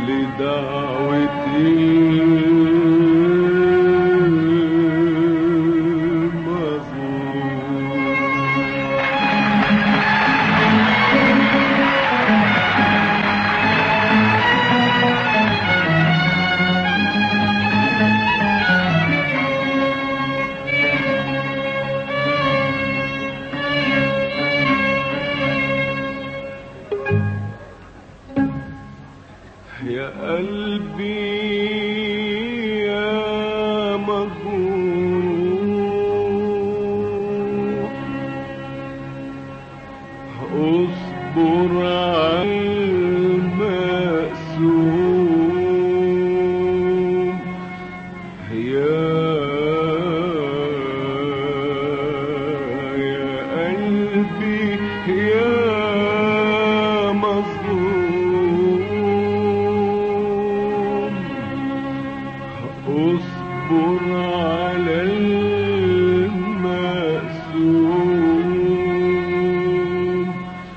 لدعوتي المظلوم يا قلبي يا مجروح اصبر على المقسوم يا يا قلبي يا مظلوم اصبر على المقسوم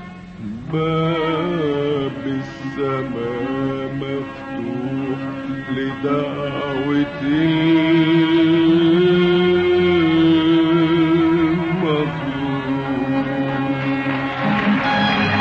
باب السماء مفتوح لدعوتي المظلوم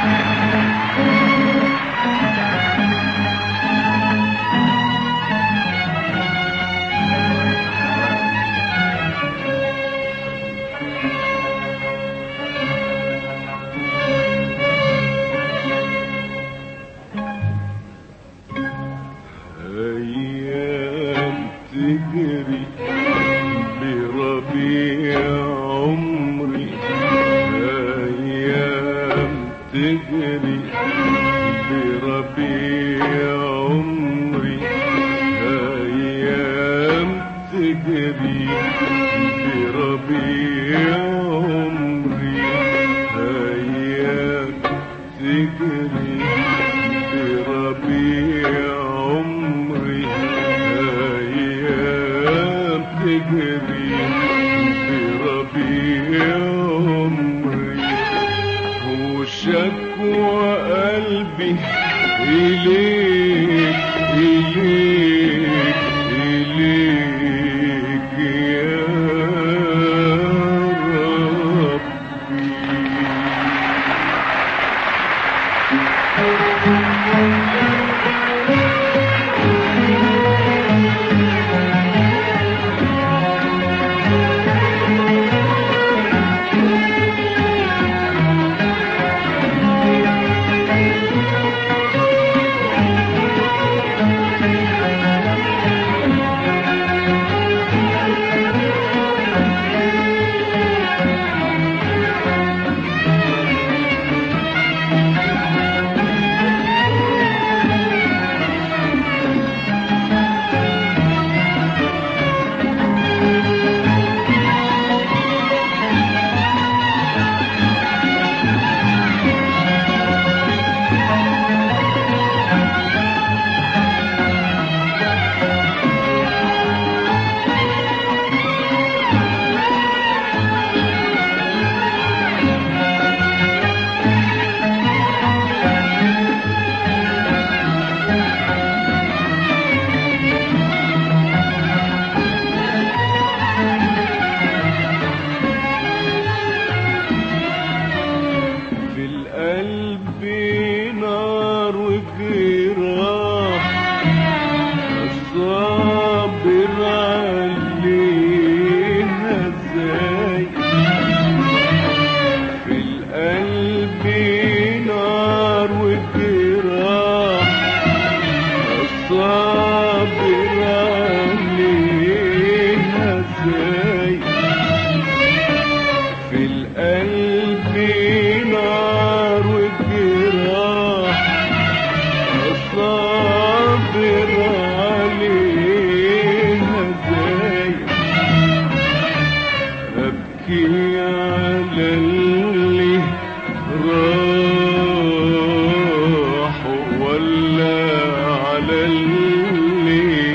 أيام تجري بربيع عمري أيام تجري بربيع عمري أيام تجري بربيع عمري أيام تجري بربيع عمري أيام تجري بربيع عمري وشكوى قلبي إليك إليك إليك يا ربي في القلب نار وجراح الصابر عليها ازاي في القلب نار وجراح الصابر عليها ازاي في القلب نار وجراح الصابر عليها ازاي ابكي على اللي راح ولا على اللي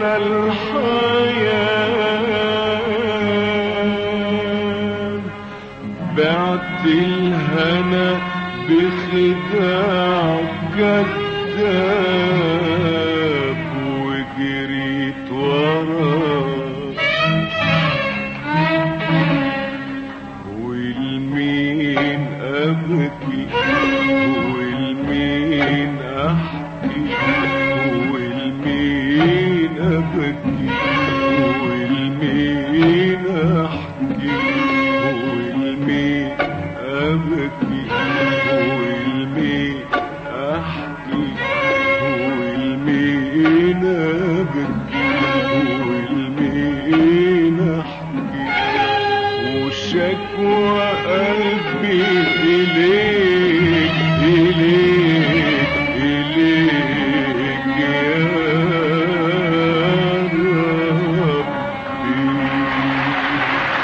على الحياة بعت الهنا بخداع كذاب وجريت وراه والمين أبكي والمين أحكي والمين أبكي والمين أحكي والمين أبكي والمين أحكي والمين أبكي والمين أحكي وشكوى قلبي إليك إليك إليك يا ربي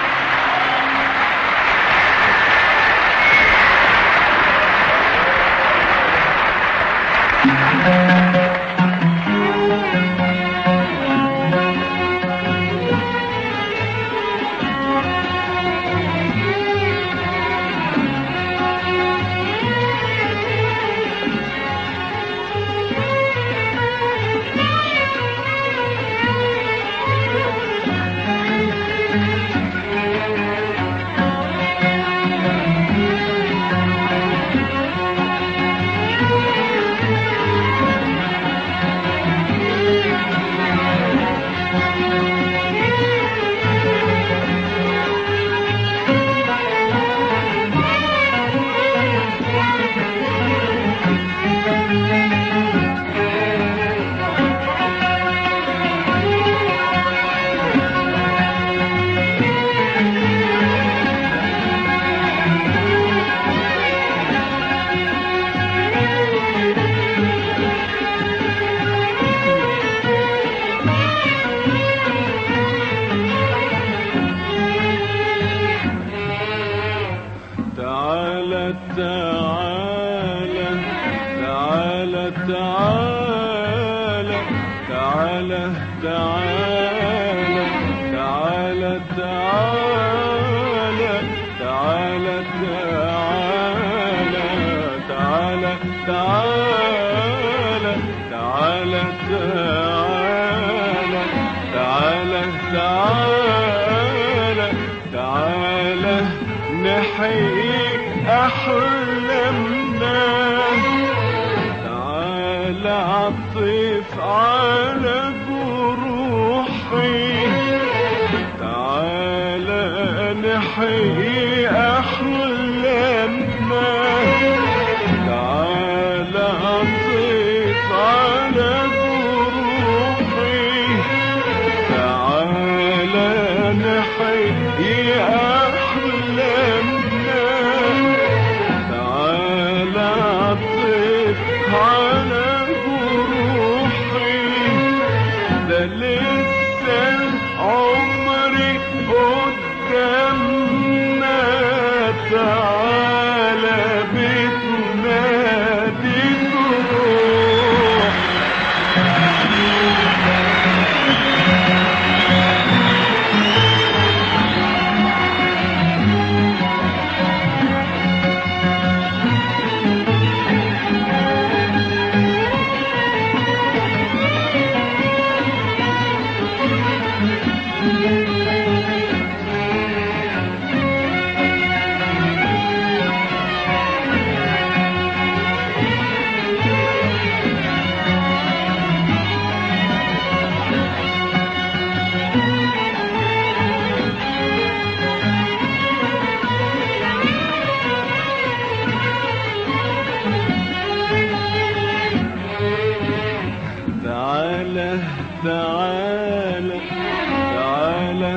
تعالى تعالى تعالى تعالى تعالى تعالى تعالى تعالى تعالى تعالى تعالى تعالى تعالى تعالى تعالى تعالى تعالى نحيي أحلامنا تعالى عطف على جروحي تعالى نحيي أحلامنا تعالى عطف على جروحي تعالى نحيي أحلامنا تعالى عطف على جروحي ده لسه عمري قدامنا تعالى بتنادي تروح تعالى تعالى تعالى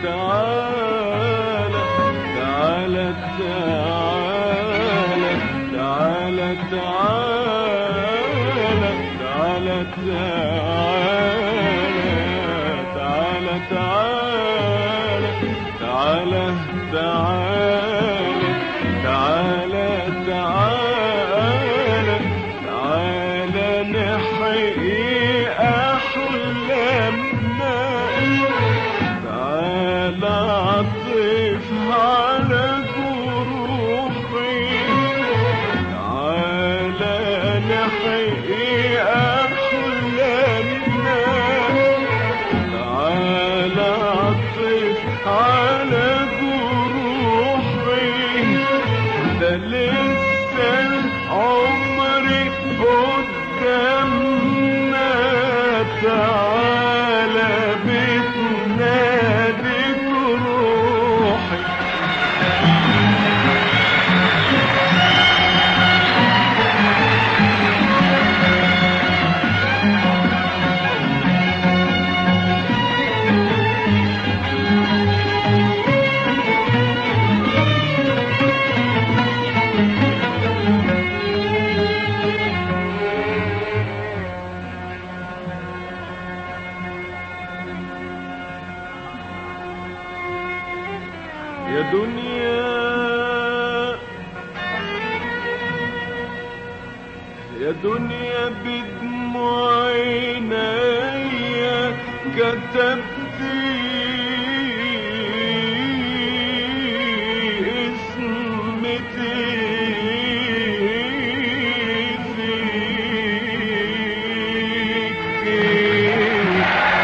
تعالى تعالى تعالى تعالى تعالى تعالى تعالى تعالى تعالى تعالى تعالى تعالى تعالى تعالى نحيي أحلامنا يا دنيا يا دنيا بدموع عينيا كتبت اسمتي فيك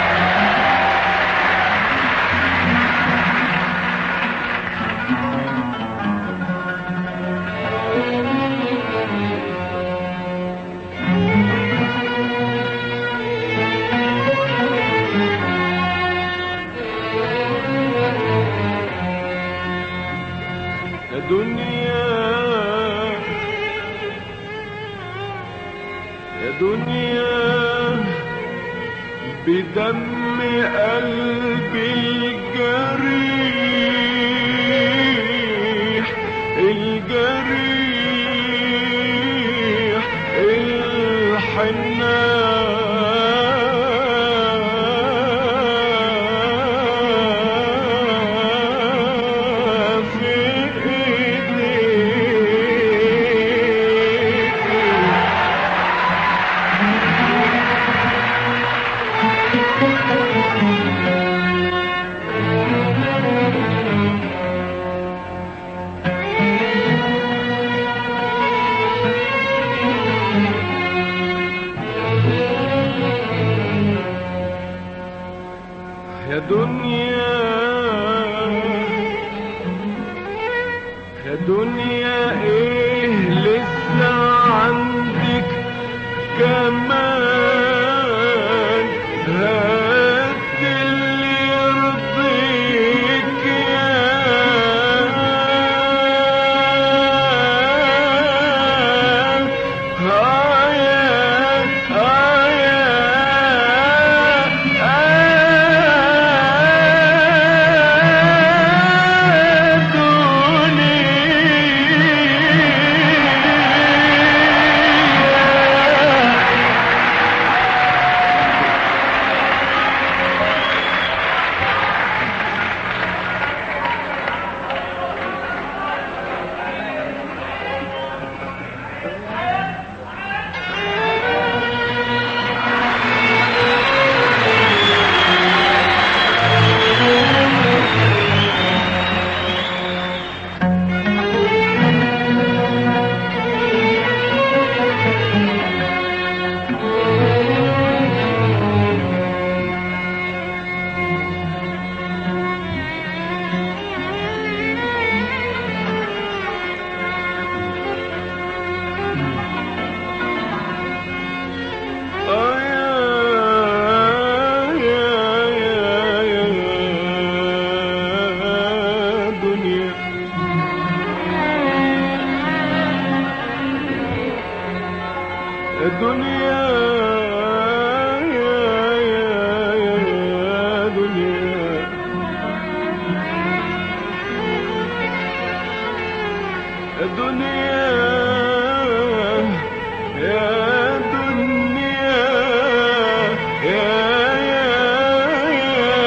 يا دنيا يا دنيا بدم قلبي الجريح الجريح الحنان في ايديك يا دنيا يا دنيا ايه لسه عندك كمان هات اللي يرضيك الدنيا يا يا يا دنيا الدنيا يا دنيا يا يا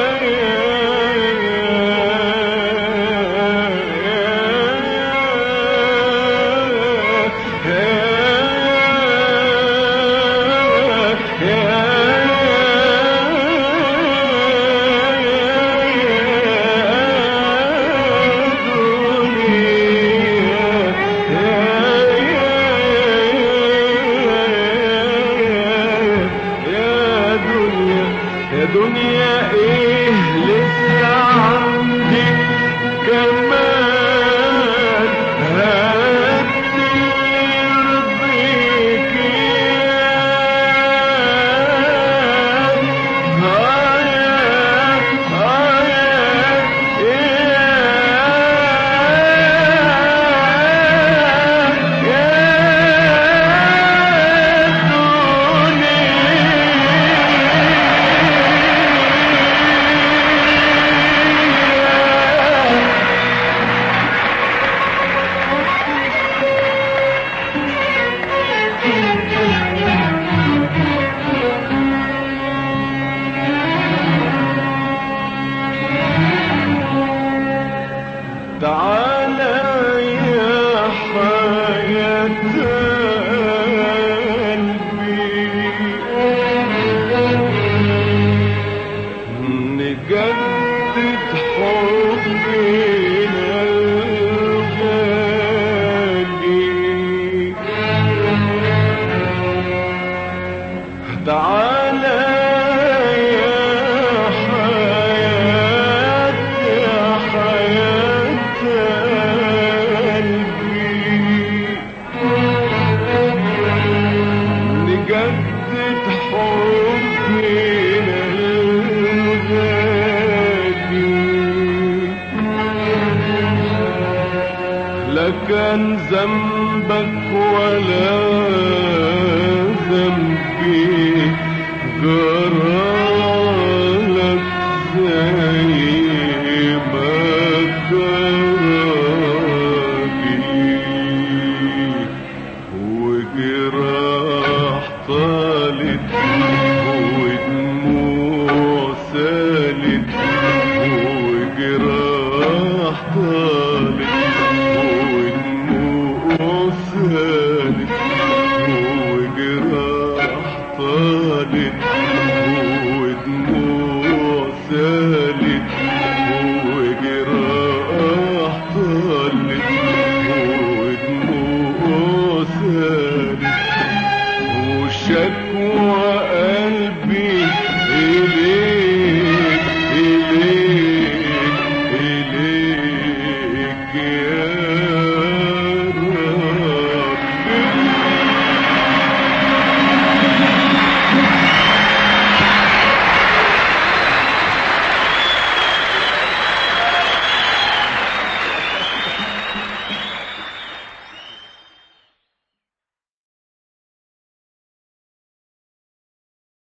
يا دنيا يا دنيا ايه لسه عندك كمان هات يرضيك يا ذنبك ولا